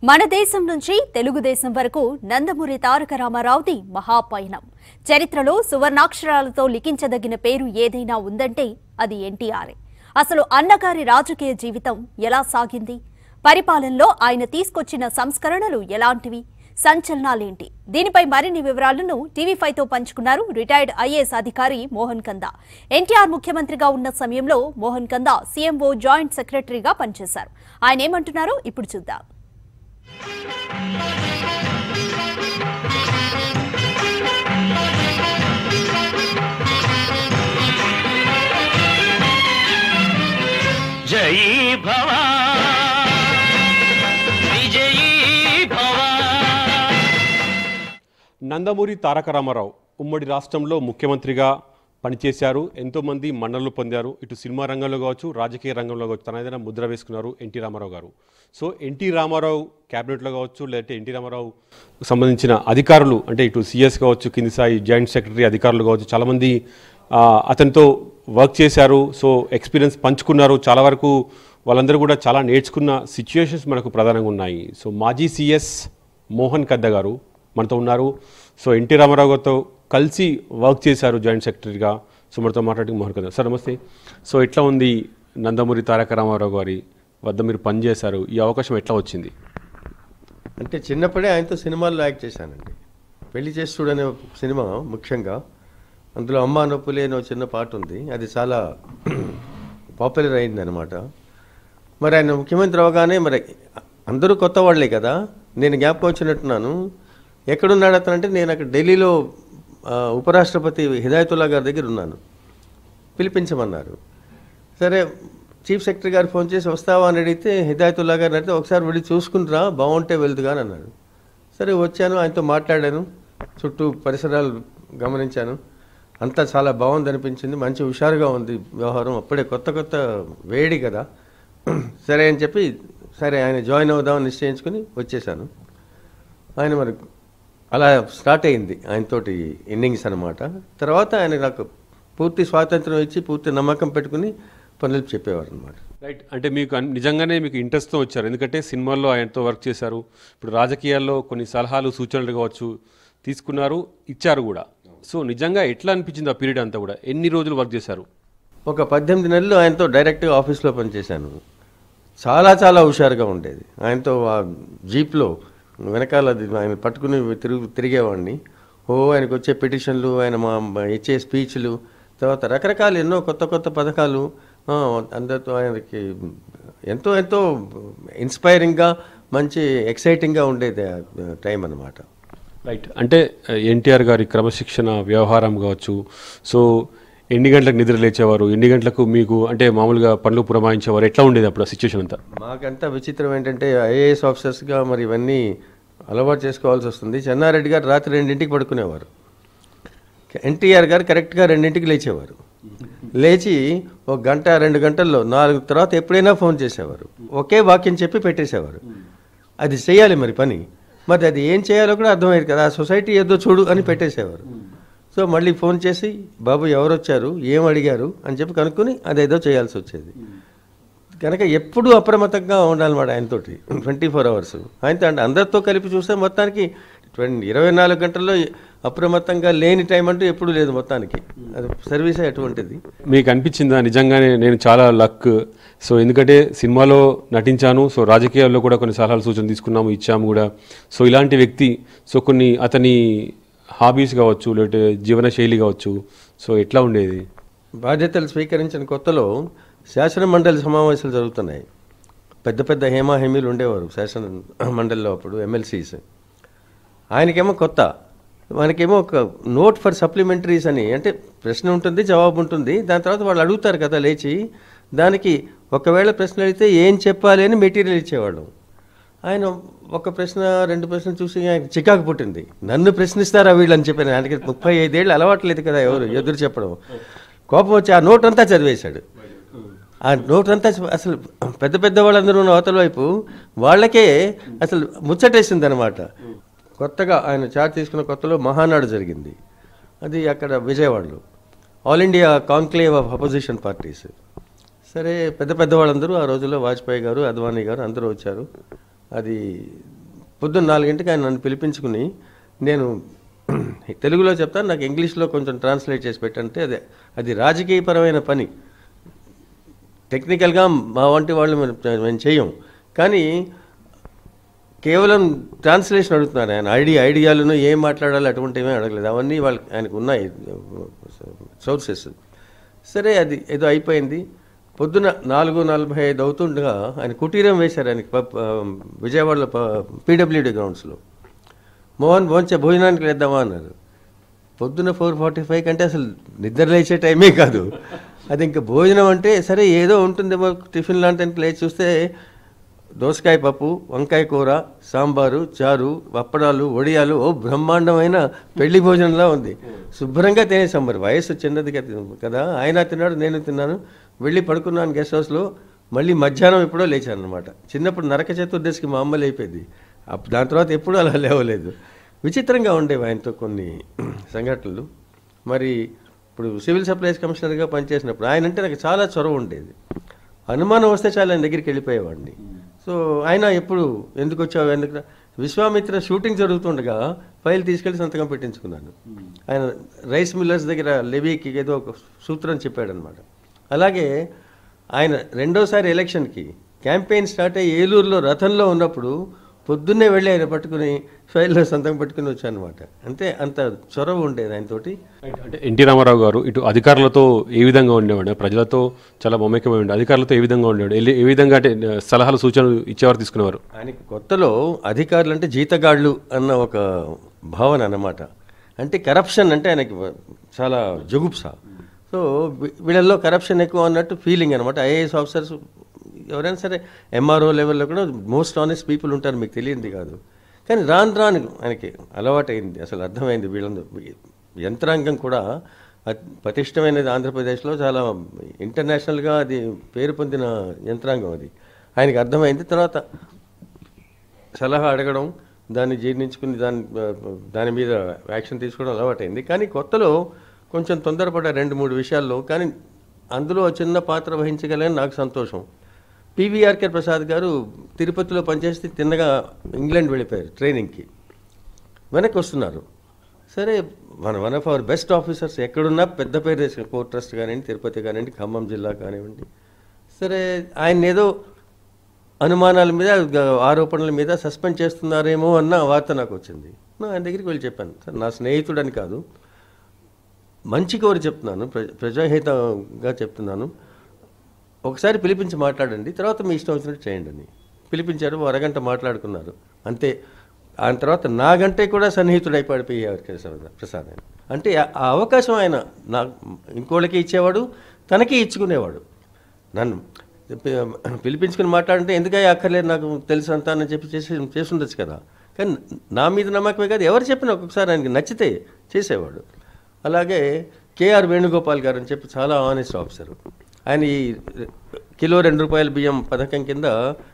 మన దేశం నుంచి తెలుగుదేశం వరకు నందమూరి తారక రామారావుది మహాపయనం చరిత్రలో సువర్ణాక్షరాలతో లిఖించదగిన పేరు ఏదైనా ఉందంటే అది ఎన్టీఆర్ఏ అసలు అన్నగారి రాజకీయ జీవితం ఎలా సాగింది పరిపాలనలో ఆయన తీసుకొచ్చిన సంస్కరణలు ఎలాంటివి సంచలనాలేంటి దీనిపై మరిన్ని వివరాలను టీవీ ఫైవ్ తో పంచుకున్నారు రిటైర్డ్ ఐఏఎస్ అధికారి మోహన్ కందా ఎన్టీఆర్ ముఖ్యమంత్రిగా ఉన్న సమయంలో మోహన్ కందా సీఎంఓ జాయింట్ సెక్రటరీగా పనిచేశారు ఆయన ఏమంటున్నారో ఇప్పుడు చూద్దాం జయీ భవ విజయీ భవ నందమూరి తారక రామారావు ఉమ్మడి రాష్ట్రంలో ముఖ్యమంత్రిగా పనిచేశారు ఎంతోమంది మన్నలు పొందారు ఇటు సినిమా రంగంలో కావచ్చు రాజకీయ రంగంలో కావచ్చు తన ఏదైనా ముద్ర వేసుకున్నారు ఎన్టీ రామారావు గారు సో ఎన్టీ రామారావు క్యాబినెట్లో కావచ్చు లేదంటే ఎన్టీ రామారావు సంబంధించిన అధికారులు అంటే ఇటు సిఎస్ కావచ్చు కింది స్థాయి జాయింట్ సెక్రటరీ అధికారులు కావచ్చు చాలామంది ఆ, అతనితో వర్క్ చేశారు సో ఎక్స్పీరియన్స్ పంచుకున్నారు చాలా వరకు వాళ్ళందరూ కూడా చాలా నేర్చుకున్న సిచ్యుయేషన్స్ మనకు ప్రధానంగా ఉన్నాయి సో మాజీ సిఎస్ మోహన్ కద్ద గారు మనతో ఉన్నారు సో ఎన్టీ రామారావు గారితో కలిసి వర్క్ చేశారు జాయింట్ సెక్రటరీగా సో మనతో మాట్లాడి మోహన్ కద్ద సార్ నమస్తే సో ఎట్లా ఉంది నందమూరి తారక రామారావు గారి వద్ద మీరు పనిచేశారు ఈ అవకాశం ఎట్లా వచ్చింది అంటే చిన్నప్పుడే ఆయనతో సినిమాల్లో యాక్ట్ చేశానండి పెళ్లి చేస్తుడు అనే సినిమా ముఖ్యంగా అందులో అమ్మ నొప్పులే అనే ఒక చిన్న పాట ఉంది అది చాలా పాపులర్ అయింది అనమాట మరి ఆయన ముఖ్యమంత్రి అవగానే మరి అందరూ కొత్త వాళ్ళే కదా నేను జ్ఞాపకం వచ్చినట్టున్నాను ఎక్కడున్నాడు అతను అంటే నేను అక్కడ ఢిల్లీలో ఆ, ఉపరాష్ట్రపతి హిదాయతుల్లా గారి దగ్గర ఉన్నాను పిలిపించమన్నారు సరే చీఫ్ సెక్రటరీ గారు ఫోన్ చేసి వస్తావా అని అడిగితే హిదాయతుల్లా గారిని అడిగితే ఒకసారి వెళ్ళి చూసుకుంటురా బాగుంటే వెళ్తుగా అని అన్నాడు సరే వచ్చాను ఆయనతో మాట్లాడాను చుట్టూ పరిసరాలు గమనించాను అంతా చాలా బాగుంది అనిపించింది మంచి హుషారుగా ఉంది వ్యవహారం అప్పుడే కొత్త కొత్త వేడి కదా సరే అని చెప్పి సరే ఆయన జాయిన్ అవుదామని నిశ్చయించుకుని వచ్చేసాను ఆయన మరి అలా స్టార్ట్ అయింది ఆయనతోటి ఇన్నింగ్స్ అనమాట తర్వాత ఆయన నాకు పూర్తి స్వాతంత్రం ఇచ్చి పూర్తి నమ్మకం పెట్టుకుని పనులు చెప్పేవారు అనమాట రైట్ అంటే మీకు అన్- నిజంగానే మీకు ఇంట్రెస్ట్తో వచ్చారు ఎందుకంటే సినిమాల్లో ఆయనతో వర్క్ చేశారు ఇప్పుడు రాజకీయాల్లో కొన్ని సలహాలు సూచనలు కావచ్చు తీసుకున్నారు ఇచ్చారు కూడా సో నిజంగా ఎట్లా అనిపించింది ఆ పీరియడ్ అంతా కూడా ఎన్ని రోజులు వర్క్ చేశారు ఒక పద్దెనిమిది నెలలు ఆయనతో డైరెక్ట్గా ఆఫీస్లో పనిచేశాను చాలా చాలా హుషారుగా ఉండేది ఆయనతో ఆ జీప్లో వెనకాల అది ఆయన పట్టుకుని తిరుగు తిరిగేవాడిని ఓ ఆయనకు వచ్చే పిటిషన్లు ఆయన మా మా ఇచ్చే స్పీచ్లు తర్వాత రకరకాల ఎన్నో కొత్త కొత్త పథకాలు ఆ, అందరితో ఆయనకి ఎంతో ఎంతో ఇన్స్పైరింగ్గా మంచి ఎక్సైటింగ్గా ఉండేది ఆ టైం అన్నమాట రైట్ అంటే ఎన్టీఆర్ గారి క్రమశిక్షణ వ్యవహారం కావచ్చు సో ఎన్ని గంటలకు నిద్ర లేచేవారు ఎన్ని గంటలకు మీకు అంటే మామూలుగా పనులు పురమాయించేవారు ఎట్లా ఉండేది అప్పుడు ఆ సిచ్యువేషన్ అంతా మాకంతా విచిత్రం ఏంటంటే ఐఏఎస్ ఆఫీసర్స్గా మరి ఇవన్నీ అలవాటు చేసుకోవాల్సి వస్తుంది చెన్నారెడ్డి గారు రాత్రి రెండింటికి పడుకునేవారు ఎన్టీఆర్ గారు కరెక్ట్గా రెండింటికి లేచేవారు లేచి ఒక గంట రెండు గంటల్లో నాలుగు తర్వాత ఎప్పుడైనా ఫోన్ చేసేవారు ఒకే వాక్యం చెప్పి పెట్టేసేవారు అది చేయాలి మరి పని మరి అది ఏం చేయాలో కూడా అర్థమయ్యేది కదా ఆ సొసైటీ ఏదో చూడు అని పెట్టేసేవారు సో మళ్ళీ ఫోన్ చేసి బాబు ఎవరు వచ్చారు ఏం అడిగారు అని చెప్పి కనుక్కొని అదేదో చేయాల్సి వచ్చేది కనుక ఎప్పుడూ అప్రమత్తంగా ఉండాలన్నమాట ఆయనతోటి ట్వంటీ ఫోర్ అవర్స్ ఆయనతో అంటే అందరితో కలిపి చూస్తే మొత్తానికి ట్వంటీ ఇరవై నాలుగు గంటల్లో అప్రమత్తంగా లేని టైం అంటూ ఎప్పుడూ లేదు మొత్తానికి అది సర్వీసే అటువంటిది మీకు అనిపించిందా నిజంగానే నేను చాలా లక్ సో ఎందుకంటే సినిమాలో నటించాను సో రాజకీయాల్లో కూడా కొన్ని సలహాలు సూచనలు తీసుకున్నాము ఇచ్చాము కూడా సో ఇలాంటి వ్యక్తి సో కొన్ని అతని హాబీస్ కావచ్చు లేకపోతే జీవన శైలి కావచ్చు సో ఎట్లా ఉండేది బాధ్యతలు స్వీకరించిన కొత్తలో శాసన మండలి సమావేశాలు జరుగుతున్నాయి పెద్ద పెద్ద హేమా హేమీలు ఉండేవారు శాసన మండలిలో అప్పుడు ఎమ్మెల్సీస్ ఆయనకేమో కొత్త మనకేమో ఒక నోట్ ఫర్ సప్లిమెంటరీస్ అని అంటే ప్రశ్న ఉంటుంది జవాబు ఉంటుంది దాని తర్వాత వాళ్ళు అడుగుతారు కదా లేచి దానికి ఒకవేళ ప్రశ్న అడిగితే ఏం చెప్పాలి అని మెటీరియల్ ఇచ్చేవాళ్ళం ఆయన ఒక ప్రశ్న రెండు ప్రశ్నలు చూసి ఆయన చికాకు పుట్టింది నన్ను ప్రశ్నిస్తారా వీళ్ళు అని చెప్పాను ఆయనకి ముప్పై ఐదేళ్ళు అలవాట్లేదు కదా ఎవరు ఎదురు చెప్పడం కోపం వచ్చి ఆ నోట్ అంతా చదివేశాడు ఆ నోట్ అంతా చ- అసలు పెద్ద పెద్ద వాళ్ళందరూ ఉన్న అవతల వైపు వాళ్ళకే అసలు ముచ్చటేసింది అనమాట కొత్తగా ఆయన చార్జ్ తీసుకున్న కొత్తలో మహానాడు జరిగింది అది అక్కడ విజయవాడలో all India conclave of opposition parties సరే పెద్ద పెద్ద వాళ్ళందరూ ఆ రోజుల్లో వాజ్పేయి గారు అద్వానీ గారు అందరూ వచ్చారు అది పొద్దున్న నాలుగింటికి ఆయన నన్ను పిలిపించుకుని నేను తెలుగులో చెప్తాను నాకు ఇంగ్లీష్లో కొంచెం ట్రాన్స్లేట్ చేసి పెట్టంటే అదే అది రాజకీయపరమైన పని టెక్నికల్గా మా వంటి వాళ్ళు మేము మేము చెయ్యం కానీ కేవలం ట్రాన్స్లేషన్ అడుగుతున్నారు ఆయన ఐడియా ఐడియాలను ఏం మాట్లాడాలి అటువంటి ఏమీ అడగలేదు అవన్నీ వాళ్ళకి ఆయనకు ఉన్నాయి సోర్సెస్ సరే అది ఏదో అయిపోయింది పొద్దున నాలుగు నలభై ఐదు అవుతుండగా ఆయన కుటీరం వేశారు ఆయనకి ప- ఆ, విజయవాడలో పీడబ్ల్యూడి గ్రౌండ్స్లో మోహన్ భోంచే భోజనానికి లేద్దామా అన్నారు పొద్దున ఫోర్ ఫార్టీ ఫైవ్ కంటే అసలు నిద్ర లేచే టైమే కాదు అది ఇంకా భోజనం అంటే సరే ఏదో ఉంటుందేమో టిఫిన్ లాంటి లేచి చూస్తే దోసకాయ పప్పు వంకాయ కూర సాంబారు చారు అప్పడాలు వడియాలు ఓ బ్రహ్మాండమైన పెళ్లి భోజనంలా ఉంది శుభ్రంగా తినేసాం మరి వయసు చిన్నది కదా- కదా ఆయన తిన్నాడు నేను తిన్నాను వెళ్ళి పడుకున్నాను గెస్ట్ హౌస్లో మళ్ళీ మధ్యాహ్నం ఎప్పుడో లేచాను అనమాట చిన్నప్పుడు నరక చతుర్దశికి మా అమ్మ లేపేది అప్- దాని తర్వాత ఎప్పుడూ అలా లేవలేదు విచిత్రంగా ఉండేవి ఆయనతో కొన్ని సంఘటనలు మరి ఇప్పుడు సివిల్ సప్లైస్ కమిషనర్గా పనిచేసినప్పుడు ఆయన అంటే నాకు చాలా చొరవ ఉండేది అనుమానం వస్తే చాలా ఆయన దగ్గరికి వెళ్ళిపోయేవాడిని సో ఆయన ఎప్పుడు ఎందుకు వచ్చావు ఎందుకు రా- విశ్వామిత్ర షూటింగ్ జరుగుతుండగా ఫైల్ తీసుకెళ్లి సంతకం పెట్టించుకున్నాను ఆయన రైస్ మిల్లర్స్ దగ్గర లెవీకి ఏదో ఒక సూత్రం చెప్పాడనమాట అలాగే ఆయన రెండోసారి ఎలక్షన్కి క్యాంపెయిన్ స్టార్ట్ అయ్యి ఏలూరులో రథంలో ఉన్నప్పుడు పొద్దున్నే వెళ్ళి ఆయన పట్టుకుని ఫైల్లో సంతకం పెట్టుకుని వచ్చాను అనమాట అంటే అంత చొరవ ఉండేది ఆయనతోటి అంటే ఎన్టీ రామారావు గారు ఇటు అధికారులతో ఏ విధంగా ఉండేవాడు ప్రజలతో చాలా మమేకమై ఉండే అధికారులతో ఏ విధంగా ఉండేవాడు ఏ- ఏ విధంగా అంటే ఆ, సలహాలు సూచనలు ఇచ్చేవారు తీసుకునేవారు ఆయనకి కొత్తలో అధికారులు అంటే జీతగాళ్ళు అన్న ఒక భావన అన్నమాట అంటే కరప్షన్ అంటే ఆయనకి చాలా జుగుప్స సో వీ- వీళ్ళల్లో కరప్షన్ ఎక్కువ అన్నట్టు ఫీలింగ్ అనమాట ఐఏఎస్ ఆఫీసర్స్ ఎవరైనా సరే ఎంఆర్ఓ లెవెల్లో కూడా మోస్ట్ ఆనెస్ట్ పీపుల్ ఉంటారు మీకు తెలియంది కాదు కానీ రాను రాను ఆయనకి అలవాటైంది అసలు అర్థమైంది వీళ్ళందరూ యంత్రాంగం కూడా అత్- పటిష్టమైనది ఆంధ్రప్రదేశ్లో చాలా ఇంటర్నేషనల్గా అది పేరు పొందిన యంత్రాంగం అది ఆయనకి అర్థమైంది తర్వాత సలహా అడగడం దాన్ని జీర్ణించుకుని దాని దాని మీద యాక్షన్ తీసుకోవడం అలవాటైంది కానీ కొత్తలో కొంచెం తొందరపడ్డ రెండు మూడు విషయాల్లో కానీ అందులో చిన్న పాత్ర వహించగలని నాకు సంతోషం పివిఆర్కే ప్రసాద్ గారు తిరుపతిలో పనిచేసి తిన్నగా ఇంగ్లాండ్ వెళ్ళిపోయారు ట్రైనింగ్కి వెనక్కి వస్తున్నారు సరే మన one of our best officers ఎక్కడున్నా పెద్ద పేరు తెచ్చిన కోర్ట్ ట్రస్ట్ కానివ్వండి తిరుపతి కానివ్వండి ఖమ్మం జిల్లా కానివ్వండి సరే ఆయన ఏదో అనుమానాల మీద గ- ఆరోపణల మీద సస్పెండ్ చేస్తున్నారేమో అన్న వార్త నాకు వచ్చింది నేను ఆయన దగ్గరికి వెళ్ళి చెప్పాను సార్ నా స్నేహితుడని కాదు మంచి కోరి చెప్తున్నాను ప్ర ప్రజాహితంగా చెప్తున్నాను ఒకసారి పిలిపించి మాట్లాడండి తర్వాత మీ ఇష్టం వచ్చినట్టు చేయండి అని పిలిపించారు ఓ అరగంట మాట్లాడుకున్నారు అంతే ఆ తర్వాత నాగంటే కూడా సన్నిహితుడు అయిపోయాడు పిఆర్ ప్రసాద్ ఆయన అంటే ఆ ఆ అవకాశం ఆయన నా ఇంకోళ్ళకి ఇచ్చేవాడు తనకి ఇచ్చుకునేవాడు నన్ను పి- పిలిపించుకుని మాట్లాడంటే ఎందుకయ్యా అక్కర్లేదు నాకు తెలుసు అంతా అని చెప్పి చేసి చేసి ఉండొచ్చు కదా కానీ నా మీద నమ్మకమే కాదు ఎవరు చెప్పినా ఒక్కొక్కసారి ఆయనకి నచ్చితే చేసేవాడు అలాగే కేఆర్ వేణుగోపాల్ గారు అని చెప్పి చాలా ఆనెస్ట్ ఆఫీసర్ ఆయన ఈ కిలో రెండు రూపాయల బియ్యం పథకం కింద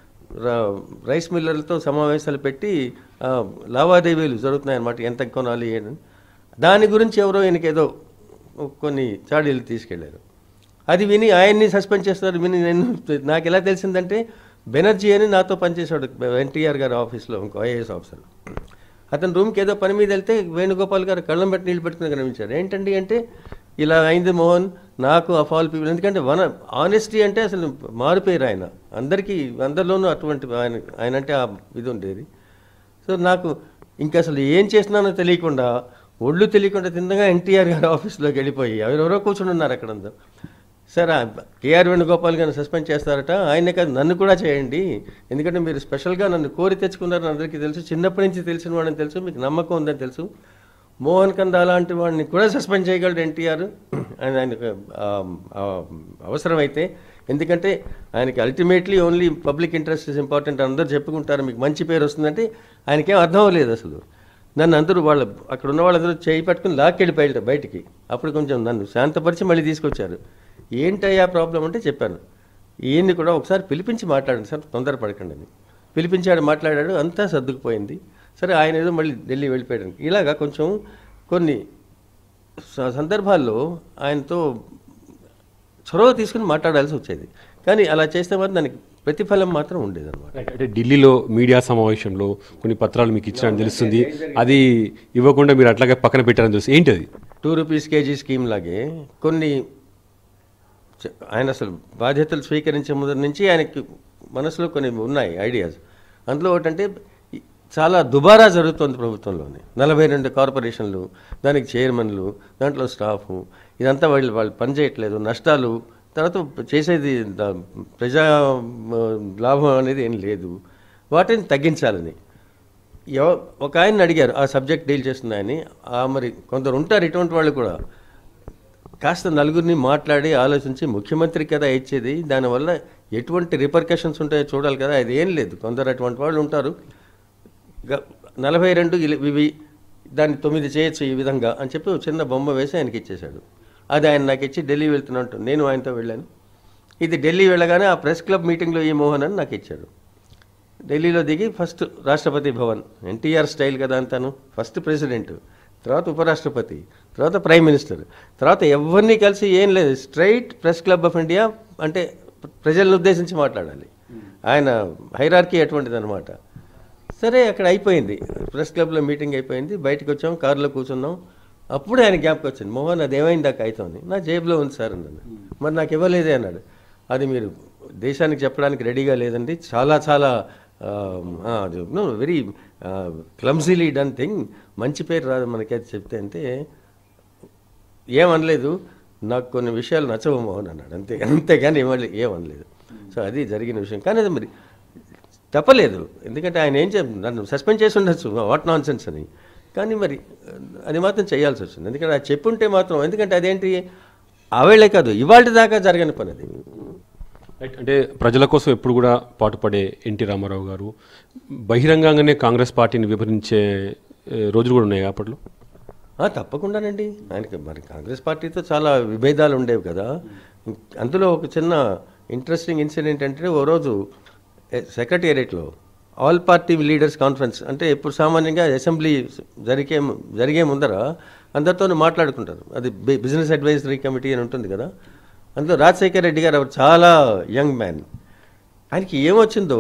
ర- రైస్ మిల్లర్లతో సమావేశాలు పెట్టి ఆ, లావాదేవీలు జరుగుతున్నాయన్నమాట ఎంత కొనాలి అని దాని గురించి ఎవరో ఈయనకేదో కొన్ని చాడీలు తీసుకెళ్లారు అది విని ఆయన్ని సస్పెండ్ చేస్తున్నారు విని నేను నాకు ఎలా తెలిసిందంటే బెనర్జీ అని నాతో పనిచేశాడు ఎన్టీఆర్ గారి ఆఫీస్లో ఇంకో ఐఏఎస్ ఆఫీసర్ అతని రూమ్కి ఏదో పని మీద వెళ్తే వేణుగోపాల్ గారు కళ్ళం పెట్టి నీళ్ళు పెట్టుకుని కనిపించారు ఏంటండి అంటే ఇలా అయింది మోహన్ నాకు ఆఫ్ ఆల్ పీపుల్ ఎందుకంటే వన ఆనెస్టీ అంటే అసలు మారిపోయారు ఆయన అందరికీ అందరిలోనూ అటువంటి ఆయన ఆయన అంటే ఆ ఇది ఉండేది సో నాకు ఇంకా అసలు ఏం చేస్తున్నానో తెలియకుండా ఒళ్ళు తెలియకుండా తిన్నగా ఎన్టీఆర్ గారి ఆఫీస్లోకి వెళ్ళిపోయి ఎవరెవరో కూర్చుని ఉన్నారు అక్కడ అందరూ సార్ కేఆర్ వేణుగోపాల్ గారిని సస్పెండ్ చేస్తారట ఆయనే కాదు నన్ను కూడా చేయండి ఎందుకంటే మీరు స్పెషల్గా నన్ను కోరి తెచ్చుకున్నారని అందరికీ తెలుసు చిన్నప్పటి నుంచి తెలిసిన వాడని తెలుసు మీకు నమ్మకం ఉందని తెలుసు మోహన్ కంద అలాంటి వాడిని కూడా సస్పెండ్ చేయగలడు ఎన్టీఆర్ ఆయన ఆయనకు ఆ, ఆ, అవసరమైతే ఎందుకంటే ఆయనకి ultimately only public interest is important అందరూ చెప్పుకుంటారు మీకు మంచి పేరు వస్తుందంటే ఆయనకేం అర్థం అవ్వలేదు అసలు నన్ను అందరూ వాళ్ళ అక్కడ ఉన్న వాళ్ళందరూ చేయి పట్టుకుని లాక్కెళ్ళిపోయారు బయటికి అప్పుడు కొంచెం నన్ను శాంతపరిచి మళ్ళీ తీసుకొచ్చారు ఏంటయ్యా ప్రాబ్లం అంటే చెప్పాను ఈయన్ని కూడా ఒకసారి పిలిపించి మాట్లాడండి సార్ తొందరపడకండి అని పిలిపించాడు మాట్లాడాడు అంతా సర్దుకుపోయింది సరే ఆయన ఏదో మళ్ళీ ఢిల్లీ వెళ్ళిపోయాడు ఇలాగా కొంచెం కొన్ని స- సందర్భాల్లో ఆయనతో చొరవ తీసుకుని మాట్లాడాల్సి వచ్చేది కానీ అలా చేస్తే మాత్రం దానికి ప్రతిఫలం మాత్రం ఉండేదన్నమాట అంటే ఢిల్లీలో మీడియా సమావేశంలో కొన్ని పత్రాలు మీకు ఇచ్చినట్టు తెలుస్తుంది అది ఇవ్వకుండా మీరు అట్లాగే పక్కన పెట్టారని తెలుసు ఏంటి అది టూ రూపీస్ కేజీ స్కీమ్ లాగే కొన్ని చ- ఆయన అసలు బాధ్యతలు స్వీకరించే ముందు నుంచి ఆయనకి మనసులో కొన్ని ఉన్నాయి ఐడియాస్ అందులో ఒకటంటే ఈ- చాలా దుబారా జరుగుతుంది ప్రభుత్వంలోనే నలభై రెండు కార్పొరేషన్లు దానికి చైర్మన్లు దాంట్లో స్టాఫ్ ఇదంతా వాళ్ళు వాళ్ళు పనిచేయట్లేదు నష్టాలు తర్వాత చేసేది ద- ప్రజా మ, లాభం అనేది ఏం లేదు వాటిని తగ్గించాలని ఎవ- ఒక ఆయన అడిగారు ఆ సబ్జెక్ట్ డీల్ చేస్తున్న ఆయన్ని ఆ మరి కొందరు ఉంటారు ఇటువంటి వాళ్ళు కూడా కాస్త నలుగురిని మాట్లాడి ఆలోచించి ముఖ్యమంత్రి కదా ఇచ్చేది దానివల్ల ఎటువంటి రిపర్కషన్స్ ఉంటాయో చూడాలి కదా అది ఏం లేదు కొందరు అటువంటి వాళ్ళు ఉంటారు గ- నలభై రెండు ఇలి- ఇవి దాన్ని తొమ్మిది చేయొచ్చు ఈ విధంగా అని చెప్పి ఒక చిన్న బొమ్మ వేసి ఆయనకి ఇచ్చేశాడు అది ఆయన నాకు ఇచ్చి ఢిల్లీ వెళ్తున్నట్టు నేను ఆయనతో వెళ్ళాను ఇది ఢిల్లీ వెళ్ళగానే ఆ ప్రెస్ క్లబ్ మీటింగ్లో ఈ మోహన్ అని నాకు ఇచ్చాడు ఢిల్లీలో దిగి ఫస్ట్ రాష్ట్రపతి భవన్ ఎన్టీఆర్ స్టైల్ కదా అంతాను ఫస్ట్ ప్రెసిడెంట్ తర్వాత ఉపరాష్ట్రపతి తర్వాత ప్రైమ్ మినిస్టర్ తర్వాత ఎవరిని కలిసి ఏం లేదు straight press club of India అంటే ప్రజలను ఉద్దేశించి మాట్లాడాలి ఆయన హైరార్కీ అటువంటిది అనమాట సరే అక్కడ అయిపోయింది ప్రెస్ క్లబ్లో మీటింగ్ అయిపోయింది బయటకు వచ్చాం కారులో కూర్చున్నాం అప్పుడు ఆయన జ్ఞాపకం వచ్చింది మోహన్ అది ఏమైంది ఆ కాగితం అని నా జేబులో ఉంది సార్ అన్నాను మరి నాకు ఇవ్వలేదే అన్నాడు అది మీరు దేశానికి చెప్పడానికి రెడీగా లేదండి చాలా చాలా వెరీ క్లమ్జీలీ డన్ థింగ్ మంచి పేరు రాదు మనకైతే చెప్తే అంటే ఏమనలేదు నాకు కొన్ని విషయాలు నచ్చవు మోహన్ అన్నాడు అంతే అంతేగాని ఏమనలే ఏమనలేదు సో అది జరిగిన విషయం కానీ అది మరి తప్పలేదు ఎందుకంటే ఆయన ఏం చెప్ నన్ను సస్పెండ్ చేసి ఉండొచ్చు వాట్ నాన్ సెన్స్ అని కానీ మరి అది మాత్రం చేయాల్సి వచ్చింది ఎందుకంటే అది చెప్పుంటే మాత్రం ఎందుకంటే అదేంటి ఆవేళే కాదు ఇవాళ దాకా జరగని పని అది రైట్ అంటే ప్రజల కోసం ఎప్పుడు కూడా పాటుపడే ఎన్టీ రామారావు గారు బహిరంగంగానే కాంగ్రెస్ పార్టీని విభజించే ఏ, రోజులు కూడా ఉన్నాయి అప్పట్లో ఆ, తప్పకుండానండి ఆయనకి మరి కాంగ్రెస్ పార్టీతో చాలా విభేదాలు ఉండేవి కదా అందులో ఒక చిన్న ఇంట్రెస్టింగ్ ఇన్సిడెంట్ అంటే ఓ రోజు సెక్రటేరియట్లో ఆల్ పార్టీ లీడర్స్ కాన్ఫరెన్స్ అంటే ఇప్పుడు సామాన్యంగా అసెంబ్లీ జరిగే జరిగే ముందర అందరితో మాట్లాడుకుంటారు అది బి- బిజినెస్ అడ్వైజరీ కమిటీ అని ఉంటుంది కదా అందులో రాజశేఖర్ రెడ్డి గారు ఎవరు చాలా యంగ్ మ్యాన్ ఆయనకి ఏమొచ్చిందో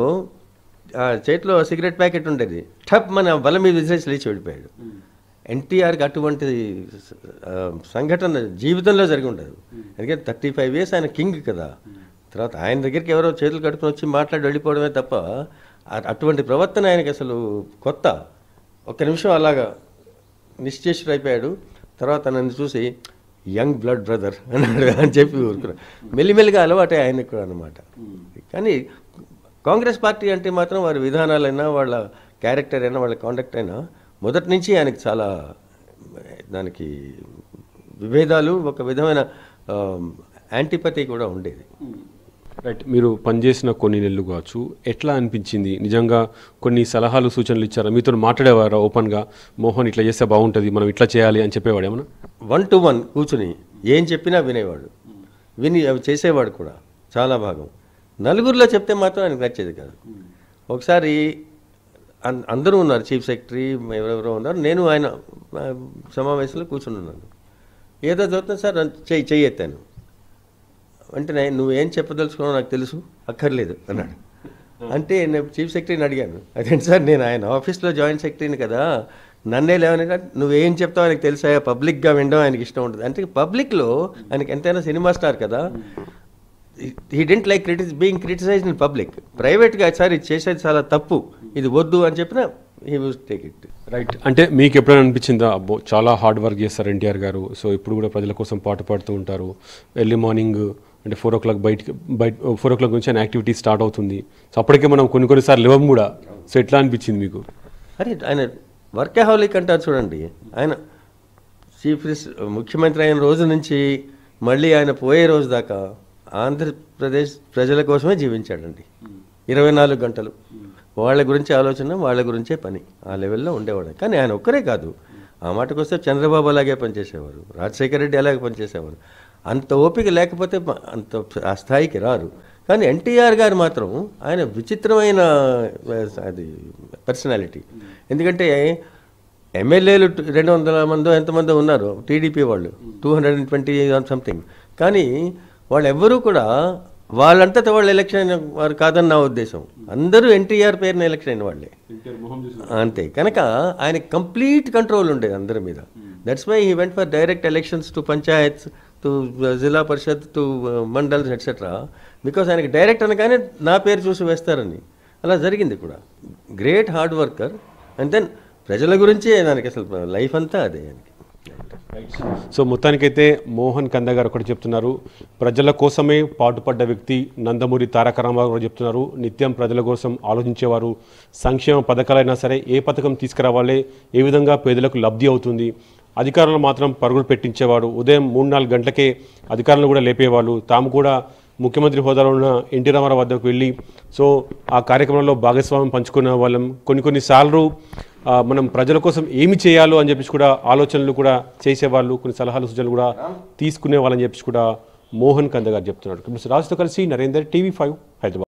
ఆ చేతిలో సిగరెట్ ప్యాకెట్ ఉండేది టప్ మన బల మీద విసిరేసి లేచి వెళ్ళిపోయాడు ఎన్టీఆర్కి అటువంటి ఆ, సంఘటన జీవితంలో జరిగి ఉండదు ఎందుకంటే థర్టీ ఫైవ్ ఇయర్స్ ఆయన కింగ్ కదా తర్వాత ఆయన దగ్గరికి ఎవరో చేతులు కట్టుకుని వచ్చి మాట్లాడి వెళ్ళిపోవడమే తప్ప అ- అటువంటి ప్రవర్తన ఆయనకి అసలు కొత్త ఒక్క నిమిషం అలాగా నిశ్చేషుడు అయిపోయాడు తర్వాత నన్ను చూసి యంగ్ బ్లడ్ బ్రదర్ అన్నాడు అని చెప్పి ఊరుకున్నా మెల్లిమెల్లిగా అలవాటే ఆయనకు కూడా అనమాట కానీ కాంగ్రెస్ పార్టీ అంటే మాత్రం వారి విధానాలైనా వాళ్ళ క్యారెక్టర్ అయినా వాళ్ళ కాండక్ట్ అయినా మొదటి నుంచి ఆయనకి చాలా దానికి విభేదాలు ఒక విధమైన యాంటీపతి కూడా ఉండేది రైట్ మీరు పనిచేసిన కొన్ని నెలలు కావచ్చు ఎట్లా అనిపించింది నిజంగా కొన్ని సలహాలు సూచనలు ఇచ్చారా మీతో మాట్లాడేవారా ఓపెన్గా మోహన్ ఇట్లా చేస్తే బాగుంటుంది మనం ఇట్లా చేయాలి అని చెప్పేవాడు ఏమన్నా వన్ టు వన్ కూర్చుని ఏం చెప్పినా వినేవాడు విని అవి చేసేవాడు కూడా చాలా భాగం నలుగురిలో చెప్తే మాత్రం ఆయనకు నచ్చేది కాదు ఒకసారి అన్- అందరూ ఉన్నారు చీఫ్ సెక్రటరీ ఎవరెవరో ఉన్నారు నేను ఆయన ఆ, సమావేశంలో కూర్చుని ఉన్నాను ఏదో చదువుతున్నా సార్ అని చెయ్యి చెయ్యి ఎత్తాను వెంటనే నువ్వేం చెప్పదలుచుకున్నావు నాకు తెలుసు అక్కర్లేదు అన్నాడు అంటే నేను చీఫ్ సెక్రటరీని అడిగాను అదేంటి సార్ నేను ఆయన ఆఫీస్లో జాయింట్ సెక్రటరీని కదా నన్నే లేవని నువ్వేం చెప్తావు ఆయనకు తెలుసా పబ్లిక్గా వినడం ఆయనకి ఇష్టం ఉంటుంది అంటే పబ్లిక్లో ఆయనకి ఎంతైనా సినిమా స్టార్ కదా he didn't like critics being criticise in public ప్రైవేట్గా సార్ ఇది చేసేది చాలా తప్పు ఇది వద్దు అని చెప్పిన he will take it right అంటే మీకు ఎప్పుడైనా అనిపించిందా అబ్బో చాలా హార్డ్ వర్క్ చేస్తారు ఎన్టీఆర్ గారు సో ఇప్పుడు కూడా ప్రజల కోసం పాటు పాడుతూ ఉంటారు ఎర్లీ మార్నింగ్ అంటే ఫోర్ ఓ క్లాక్ బయట బయట ఫోర్ ఓ క్లాక్ నుంచి ఆయన యాక్టివిటీ స్టార్ట్ అవుతుంది సో అప్పటికే మనం కొన్ని కొన్నిసార్లు లేవం కూడా సో ఎట్లా అనిపించింది మీకు అరే ఆయన వర్కహాలిక్ అంటారు చూడండి ఆయన చీఫ్ మినిస్టర్ ముఖ్యమంత్రి అయిన రోజు నుంచి మళ్ళీ ఆయన పోయే రోజు దాకా ఆంధ్రప్రదేశ్ ప్రజల కోసమే జీవించాడండి ఇరవై నాలుగు గంటలు వాళ్ళ గురించి ఆలోచన వాళ్ళ గురించే పని ఆ లెవెల్లో ఉండేవాడు కానీ ఆయన ఒక్కరే కాదు ఆ మాటకు వస్తే చంద్రబాబు అలాగే పనిచేసేవారు రాజశేఖర రెడ్డి అలాగే పనిచేసేవారు అంత ఓపిక లేకపోతే మ- అంత ఆ స్థాయికి రారు కానీ ఎన్టీఆర్ గారు మాత్రం ఆయన విచిత్రమైన ఆ, అది పర్సనాలిటీ ఎందుకంటే ఎమ్మెల్యేలు రెండు వందల మందో ఎంతమందో ఉన్నారు టీడీపీ వాళ్ళు two hundred and twenty something కానీ వాళ్ళు ఎవ్వరూ కూడా వాళ్ళంతటా వాళ్ళు ఎలక్షన్ అయిన వారు కాదని నా ఉద్దేశం అందరూ ఎన్టీఆర్ పేరున ఎలక్షన్ అయిన వాళ్ళే అంతే కనుక ఆయన కంప్లీట్ కంట్రోల్ ఉండేది అందరి మీద that's why he went for direct elections to panchayats to zilla parishad to mandals etcetera because ఆయనకి డైరెక్ట్ అనగానే నా పేరు చూసి వేస్తారని అలా జరిగింది కూడా great hard worker and then ప్రజల గురించే దానికి అసలు లైఫ్ అంతా అదే ఆయనకి సో మొత్తానికైతే మోహన్ కంద గారు ఒకటి చెప్తున్నారు ప్రజల కోసమే పాటుపడ్డ వ్యక్తి నందమూరి తారక రామారావు గారు చెప్తున్నారు నిత్యం ప్రజల కోసం ఆలోచించేవారు సంక్షేమ పథకాలైనా సరే ఏ పథకం తీసుకురావాలి ఏ విధంగా పేదలకు లబ్ధి అవుతుంది అధికారులు మాత్రం పరుగులు పెట్టించేవాడు ఉదయం మూడు నాలుగు గంటలకే అధికారులను కూడా లేపేవాళ్ళు తాము కూడా ముఖ్యమంత్రి హోదాలో ఉన్న ఎన్టీ రామారావు వద్దకు వెళ్ళి సో ఆ కార్యక్రమంలో భాగస్వామ్యం పంచుకునే వాళ్ళం కొన్ని కొన్నిసార్లు ఆ, మనం ప్రజల కోసం ఏమి చేయాలో అని చెప్పేసి కూడా ఆలోచనలు కూడా చేసేవాళ్ళు కొన్ని సలహాలు సూచనలు కూడా తీసుకునే వాళ్ళని చెప్పేసి కూడా మోహన్ కంద గారు చెప్తున్నారు రాజుతో కలిసి నరేందర్ టీవీ ఫైవ్ హైదరాబాద్